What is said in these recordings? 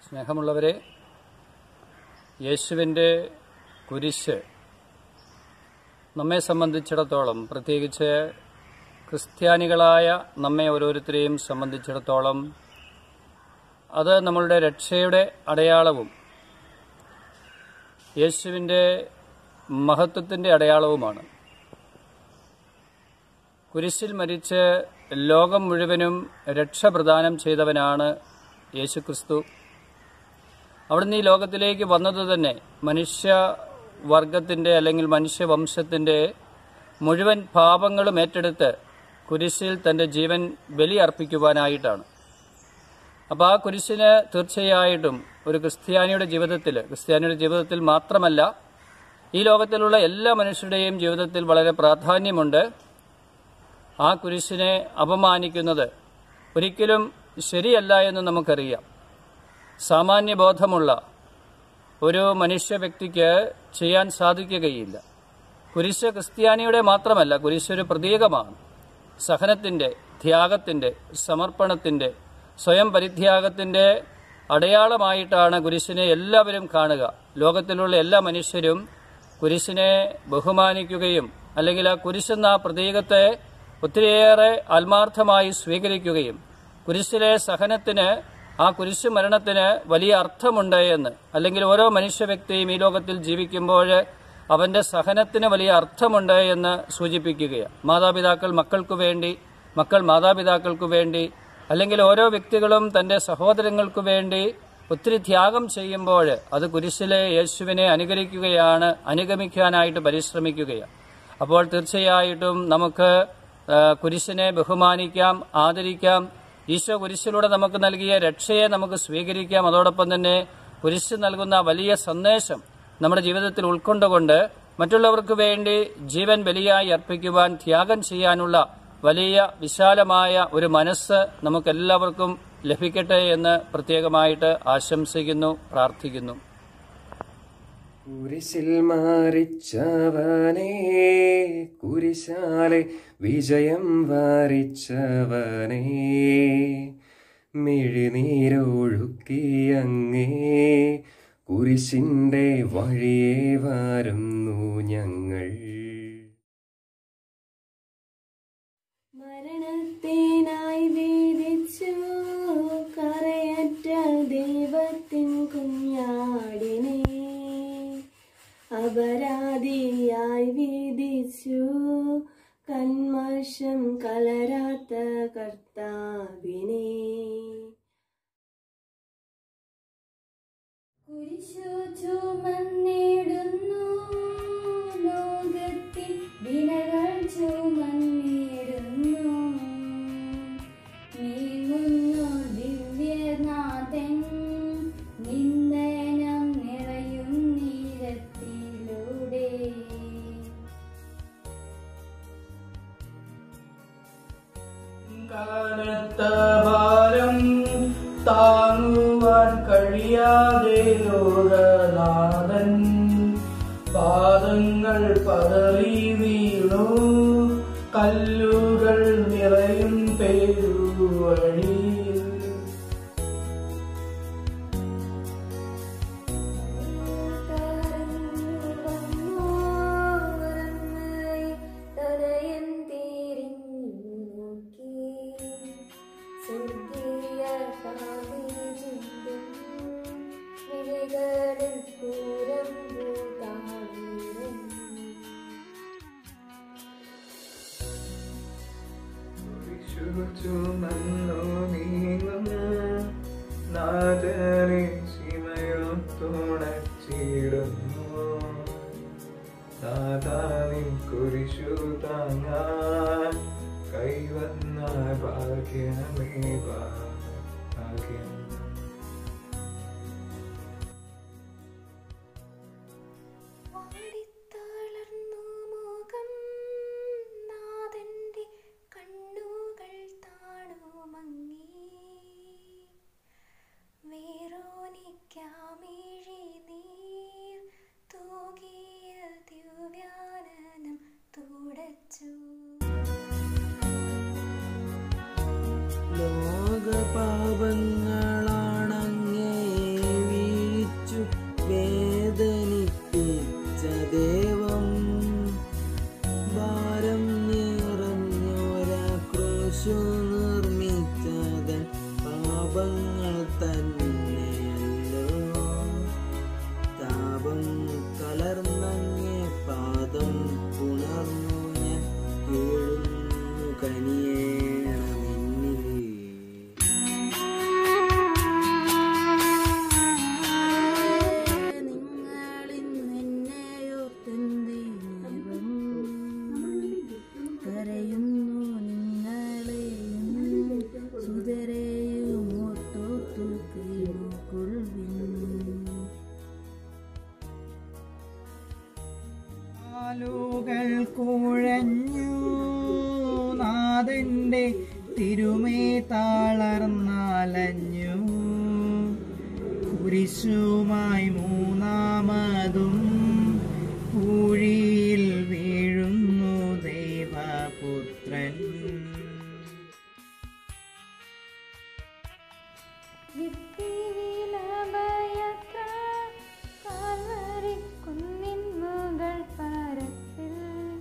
സ്നേഹമുള്ളവരെ യേശുവിൻ്റെ കുരിശ് നമ്മെ സംബന്ധിച്ചിടത്തോളം പ്രത്യേകിച്ച് ക്രിസ്ത്യാനികളായ നമ്മെ ഓരോരുത്തരെയും സംബന്ധിച്ചിടത്തോളം അത് നമ്മളുടെ രക്ഷയുടെ അടയാളവും യേശുവിൻ്റെ മഹത്വത്തിൻ്റെ അടയാളവുമാണ് കുരിശിൽ മരിച്ച് ലോകം മുഴുവനും രക്ഷ പ്രദാനം ചെയ്തവനാണ് യേശുക്രിസ്തു അവിടുന്ന് ഈ ലോകത്തിലേക്ക് വന്നത് തന്നെ മനുഷ്യ വർഗത്തിൻ്റെ അല്ലെങ്കിൽ മനുഷ്യവംശത്തിൻ്റെ മുഴുവൻ പാപങ്ങളും ഏറ്റെടുത്ത് കുരിശിൽ തൻ്റെ ജീവൻ ബലി അർപ്പിക്കുവാനായിട്ടാണ് അപ്പോൾ ആ കുരിശിന് തീർച്ചയായിട്ടും ഒരു ക്രിസ്ത്യാനിയുടെ ജീവിതത്തിൽ ക്രിസ്ത്യാനിയുടെ ജീവിതത്തിൽ മാത്രമല്ല ഈ ലോകത്തിലുള്ള എല്ലാ മനുഷ്യരുടെയും ജീവിതത്തിൽ വളരെ പ്രാധാന്യമുണ്ട് ആ കുരിശിനെ അപമാനിക്കുന്നത് ഒരിക്കലും ശരിയല്ല എന്ന് നമുക്കറിയാം സാമാന്യബോധമുള്ള ഒരു മനുഷ്യ വ്യക്തിക്ക് ചെയ്യാൻ സാധിക്കുകയില്ല കുരിശ് ക്രിസ്ത്യാനിയുടെ മാത്രമല്ല കുരിശ് ഒരു പ്രതീകമാണ് സഹനത്തിൻ്റെ ത്യാഗത്തിൻ്റെ സമർപ്പണത്തിൻ്റെ സ്വയം പരിത്യാഗത്തിൻ്റെ അടയാളമായിട്ടാണ് കുരിശിനെ എല്ലാവരും കാണുക ലോകത്തിലുള്ള എല്ലാ മനുഷ്യരും കുരിശിനെ ബഹുമാനിക്കുകയും അല്ലെങ്കിൽ ആ കുരിശെന്ന ആ പ്രതീകത്തെ ഒത്തിരിയേറെ ആത്മാർത്ഥമായി സ്വീകരിക്കുകയും കുരിശിലെ സഹനത്തിന് ആ കുരിശു മരണത്തിന് വലിയ അർത്ഥമുണ്ട് എന്ന് അല്ലെങ്കിൽ ഓരോ മനുഷ്യ വ്യക്തിയും ഈ ലോകത്തിൽ ജീവിക്കുമ്പോൾ അവന്റെ സഹനത്തിന് വലിയ അർത്ഥമുണ്ട് എന്ന് സൂചിപ്പിക്കുകയാണ് മാതാപിതാക്കൾ മക്കൾക്കു വേണ്ടി മക്കൾ മാതാപിതാക്കൾക്കു വേണ്ടി അല്ലെങ്കിൽ ഓരോ വ്യക്തികളും തന്റെ സഹോദരങ്ങൾക്കു വേണ്ടി ഒത്തിരി ത്യാഗം ചെയ്യുമ്പോൾ അത് കുരിശിലെ യേശുവിനെ അനുകരിക്കുകയാണ് അനുഗമിക്കാനായിട്ട് പരിശ്രമിക്കുകയാണ് അപ്പോൾ തീർച്ചയായിട്ടും നമുക്ക് ആ, കുരിശിനെ ബഹുമാനിക്കാം ആദരിക്കാം ഈശോ കുരിശിലൂടെ നമുക്ക് നൽകിയ രക്ഷയെ നമുക്ക് സ്വീകരിക്കാം അതോടൊപ്പം തന്നെ കുരിശ് നൽകുന്ന വലിയ സന്ദേശം നമ്മുടെ ജീവിതത്തിൽ ഉൾക്കൊണ്ടുകൊണ്ട് മറ്റുള്ളവർക്ക് വേണ്ടി ജീവൻ ബലിയായി അർപ്പിക്കുവാൻ ത്യാഗം ചെയ്യാനുള്ള വലിയ വിശാലമായ ഒരു മനസ്സ് നമുക്കെല്ലാവർക്കും ലഭിക്കട്ടെ എന്ന് പ്രത്യേകമായിട്ട് ആശംസിക്കുന്നു പ്രാർത്ഥിക്കുന്നു കുരിശിൽ മാറിച്ചവനെ കുരിശാലെ വിജയം വാരിച്ചവനെ മിഴിനീരൊഴുക്കിയങ്ങേ കുരിശിന്റെ വഴിയെ വരുന്നു ഞങ്ങൾ മരണത്തിനായി വീതിച്ചു കറയറ്റ ദൈവത്തിൻ കുഞ്ഞാടിനെ അപരാധിയായി വീതിച്ചു കന്മഷം കലരാത്ത കർത്താവിനെ കുരിശു ചുമന്നിടുന്നു ലോകത്തിൽ വിനകൾ ചുമന്നിടുന്നു നീങ്ങുന്നു ദിവ്യനാഥൻ നിന്ദനം നിറയും നീരത്തിലൂടെ കാലത്ത ഭാരം താങ്ങുവാൻ കഴിയാതെ ലോകനാഥൻ പാദങ്ങൾ പതറി വീണു കല്ലുകൾ നിറയും പേരുവഴിയിൽ തനയൻ തിരിഞ്ഞു നോക്കി സ്വർഗീയ കാന്തി ചിന്തും വിളികളിൽ പൂരം പൂതാവിരൻ ചുമന്നു നീങ്ങും നാദനെ ശിവയോ തുണച്ചിടുന്നു നാദാനിൻ കുരിശു താങ്ങാൻ കൈവന്ന ഭാഗ്യമേ ഭാഗ്യം വാടിത്തളർന്നു മുഖം നാഥന്റെ കണ്ണുകൾ താണു മങ്ങി വേറോനിക്കാമിഴി നീർ തൂകിയ ദിവ്യാനനം തുടച്ചു ലോകപാപങ്ങളാണങ്ങേ കുഴഞ്ഞു നാഥന്റെ തിരുമേ താളർന്നാലഞ്ഞു കുരിശുമായി മൂന്നാമതും പൂഴിയിൽ വീഴുന്നു ദൈവപുത്രൻ വിത്തിവിലഭയത്ര കാൽവരിക്കുന്നിൻ മുകൾ പരപ്പിൽ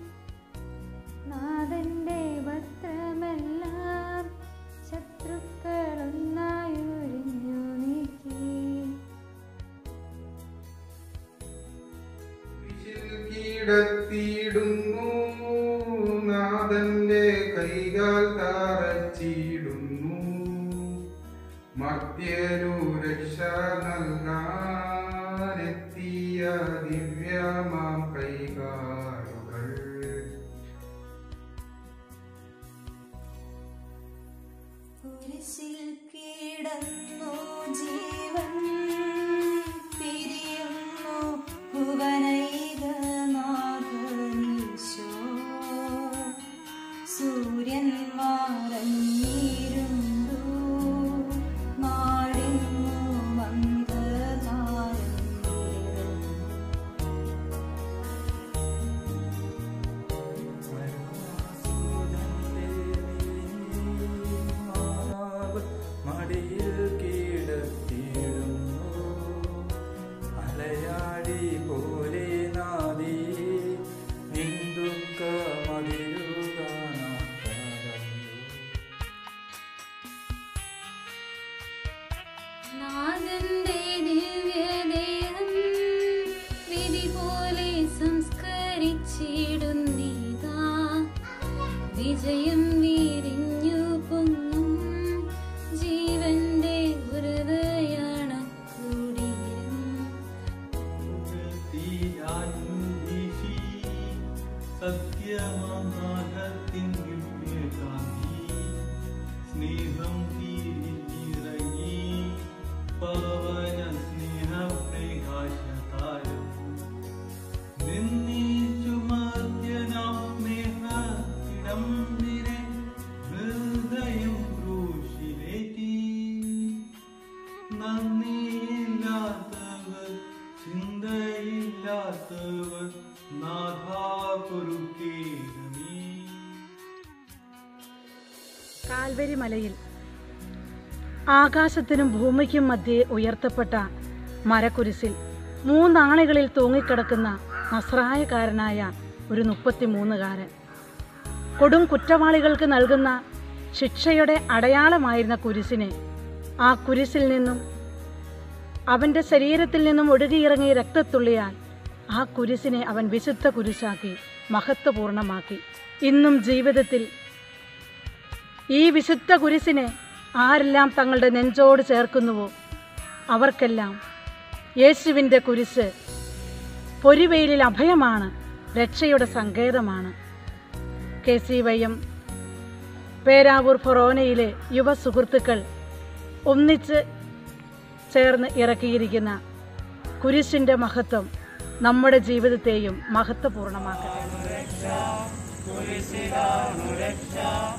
നാഥന്റെ വസ്ത്രമെല്ലാം ശത്രുക്കളൊന്നായി ഉരിഞ്ഞു നീക്കി കിടത്തിയിടുന്നു നാഥന്റെ കൈകാൽ താറച്ചിടുന്നു മർത്യരു രക്ഷ നൽകാനെത്തിയ ദിവ്യമാം കൈകാലുകൾ കുരിശിൽ കിടന്നു ജീവൻ പിരിയുന്നു ഭുവനൈകനാഥനീശോ സൂര്യൻ മറഞ്ഞിരുന്നു നാടിന്നു മന്ദതാരം മടിയിൽ കീടത്തിടുന്നു അലയാടി പോലെ നാദി നിന്ദുക്ക മതിരു നാഥന്റെ ദിവ്യദേഹം വിധി പോലെ സംസ്കരിച്ചിടുന്നീതാ വിജയം വിരിഞ്ഞു പൊങ്ങും ജീവന്റെ ഉറവയാണ് കുടീരം സത്യമാർഗത്തിൻ കാന്തി സ്നേഹം തിരിഞ്ഞിറങ്ങി പവന സ്നേഹ പ്രകാശതാരം നിന്നീച്ചു മധ്യനാം സ്നേഹ ഇടം നിരെ ഹൃദയം ക്രൂശിലേറ്റി നന്ദിയില്ലാത്തവർ ചിന്തയില്ലാത്തവർ നാഥാ പൊറുക്കേണമേ കാൽവരി മലയിൽ ആകാശത്തിനും ഭൂമിക്കും മധ്യേ ഉയർത്തപ്പെട്ട മരക്കുരിശിൽ മൂന്നാണികളിൽ തൂങ്ങിക്കിടക്കുന്ന നസ്രായക്കാരനായ ഒരു മുപ്പത്തിമൂന്നുകാരൻ കൊടും കുറ്റവാളികൾക്ക് നൽകുന്ന ശിക്ഷയുടെ അടയാളമായിരുന്ന കുരിശിനെ ആ കുരിശിൽ നിന്നും അവൻ്റെ ശരീരത്തിൽ നിന്നും ഒഴുകിയിറങ്ങിയ രക്തത്തുള്ളിയാൽ ആ കുരിശിനെ അവൻ വിശുദ്ധ കുരിശാക്കി മഹത്വപൂർണമാക്കി ഇന്നും ജീവിതത്തിൽ ഈ വിശുദ്ധ കുരിശിനെ ആരെല്ലാം തങ്ങളുടെ നെഞ്ചോട് ചേർക്കുന്നുവോ അവർക്കെല്ലാം യേശുവിൻ്റെ കുരിശ് പൊരിവെയിലിൽ അഭയമാണ് രക്ഷയുടെ സങ്കേതമാണ് K C Y M Peravoor ഫൊറോനയിലെ യുവ സുഹൃത്തുക്കൾ ഒന്നിച്ച് ചേർന്ന് ഇറക്കിയിരിക്കുന്ന കുരിശിൻ്റെ മഹത്വം നമ്മുടെ ജീവിതത്തെയും മഹത്വപൂർണ്ണമാക്കട്ടെ കുരിശിലാണ് രക്ഷ